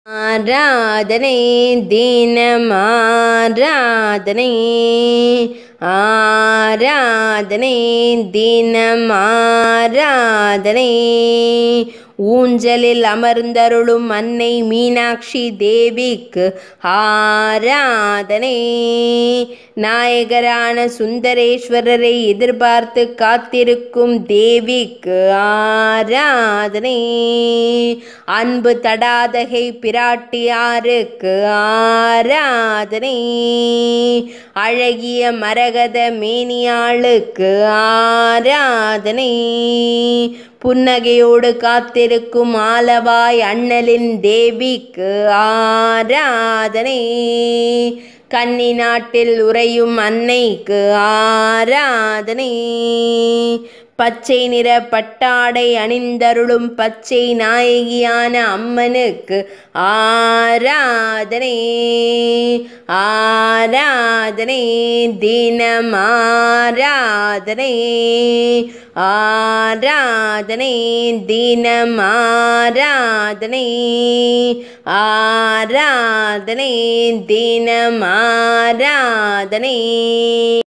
ஆராதனை தினமாராதனை ஆராதனை தினமாராதனை ஊஞ்சலில் அமர்ந்தருளும் அன்னை மீனாட்சி தேவிக்கு ஆராதனை நாயகரான சுந்தரேஸ்வரரை எதிர்பார்த்து காத்திருக்கும் தேவிக்கு ஆராதனை அன்பு தடாதகை பிராட்டியாருக்கு ஆராதனை அழகிய மரகத மேனியாளுக்கு ஆராதனை புன்னகையோடு காத்திருக்கும் ஆலவாய் அண்ணலின் தேவிக்கு ஆராதனை கன்னி நாட்டில் உறையும் அன்னைக்கு ஆராதனை பச்சை நிற பட்டாடை அணிந்தருளும் பச்சை நாயகியான அம்மனுக்கு ஆராதனை ஆராதனை தினம் ஆராதனை ஆராதனை தினம் ஆராதனை ஆராதனை தினம் ஆராதனை